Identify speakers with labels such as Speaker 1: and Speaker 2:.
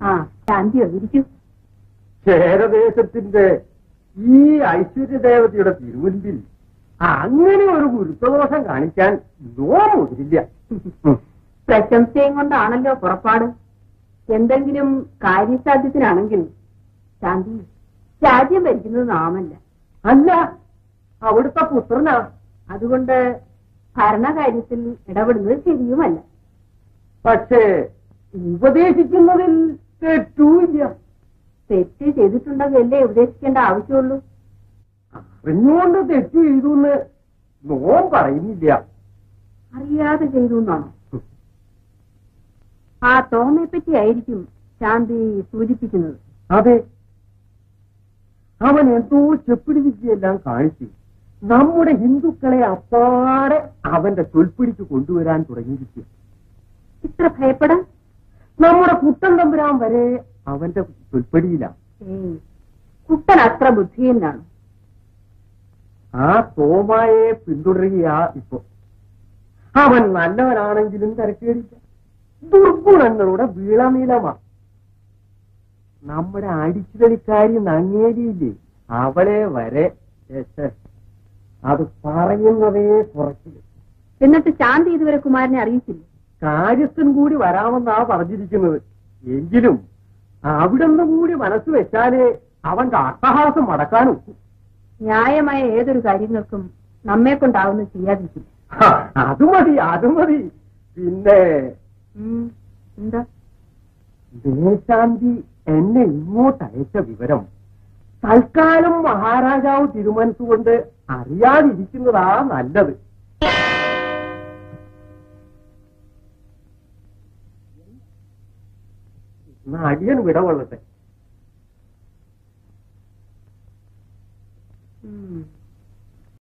Speaker 1: ആ ശാന്തി ഇരിക്കൂ
Speaker 2: ക്ഷേരദേശത്തിന്റെ ഈ ഐശ്വര്യദേവതയുടെ തിരുമുൻപിൽ അങ്ങനെ ഒരു ഗുരുത്വദോഷം കാണിക്കാൻ നോ മുതിരില്ല ഉം.
Speaker 1: പ്രശംസയും കൊണ്ടാണല്ലോ പുറപ്പാട് എന്തെങ്കിലും കാര്യസാധ്യത്തിനാണെങ്കിൽ ശാന്തി രാജ്യം ഭരിക്കുന്നത് നാമല്ല
Speaker 2: അല്ല അവിടുത്തെ പുത്രനാ
Speaker 1: അതുകൊണ്ട് ഭരണകാര്യത്തിൽ ഇടപെടുന്നത് ശരിയുമല്ല
Speaker 2: പക്ഷേ ഉപദേശിക്കുന്നതിൽ തെറ്റൂല്ല
Speaker 1: തെറ്റ് ചെയ്തിട്ടുണ്ടെങ്കിലല്ലേ ഉപദേശിക്കേണ്ട ആവശ്യമുള്ളൂ
Speaker 2: അറിഞ്ഞുകൊണ്ട് തെറ്റ് ചെയ്തു എന്ന് നോം പറയുന്നില്ല
Speaker 1: അറിയാതെ ചെയ്തു എന്നാണോ ആ തോമയെ പറ്റി ആയിരിക്കും ശാന്തി സൂചിപ്പിക്കുന്നത്
Speaker 2: അതെ അവൻ എന്തോ ചെപ്പിടി വിദ്യയെല്ലാം കാണിച്ചു നമ്മുടെ ഹിന്ദുക്കളെ അപ്പാടെ അവന്റെ ചൊൽപ്പിടിക്ക് കൊണ്ടുവരാൻ തുടങ്ങിയിരിക്കുക
Speaker 1: ഇത്ര ഭയപ്പെടാൻ
Speaker 2: നമ്മുടെ കുട്ടൻ തമ്പുരാൻ വരെ അവന്റെ ചൊൽപ്പടിയിലാണ്
Speaker 1: ഏയ് കുട്ടൻ അത്ര ബുദ്ധിയെന്നാണ്
Speaker 2: ആ തോമായെ പിന്തുടരുകയാ ഇപ്പൊ അവൻ നല്ലവനാണെങ്കിലും തിരക്കേടില്ല ദുർഗുണങ്ങളുടെ വീളനീളമാ നമ്മുടെ അടിച്ചുതലിക്കാരി നങ്ങേരിയില്ലേ അവളെ വരെ ഛെ, അത് പറയുന്നതേ കുറച്ചില്ല
Speaker 1: എന്നിട്ട് ശാന്തി ഇതുവരെ കുമാരനെ അറിയിച്ചില്ല
Speaker 2: കാര്യസ്ഥൻ കൂടി വരാമെന്നാ പറഞ്ഞിരിക്കുന്നത് എങ്കിലും അവിടുന്ന് കൂടി മനസ്സ് വെച്ചാലേ അവന്റെ അട്ടഹാസം മടക്കാനും
Speaker 1: ന്യായമായ ഏതൊരു കാര്യങ്ങൾക്കും നമ്മെ കൊണ്ടാവുന്ന ചെയ്യാതിരിക്കില്ല
Speaker 2: ഹ, അത് മതി അത് മതി പിന്നെ
Speaker 1: ഉം, എന്താ
Speaker 2: ദേശാന്തി എന്നെ ഇങ്ങോട്ട് അയച്ച വിവരം തൽക്കാലം മഹാരാജാവ് തീരുമാനിച്ചുകൊണ്ട് അറിയാതിരിക്കുന്നതാ നല്ലത് എന്നാ അടിയൻ വിടകൊള്ളട്ടെ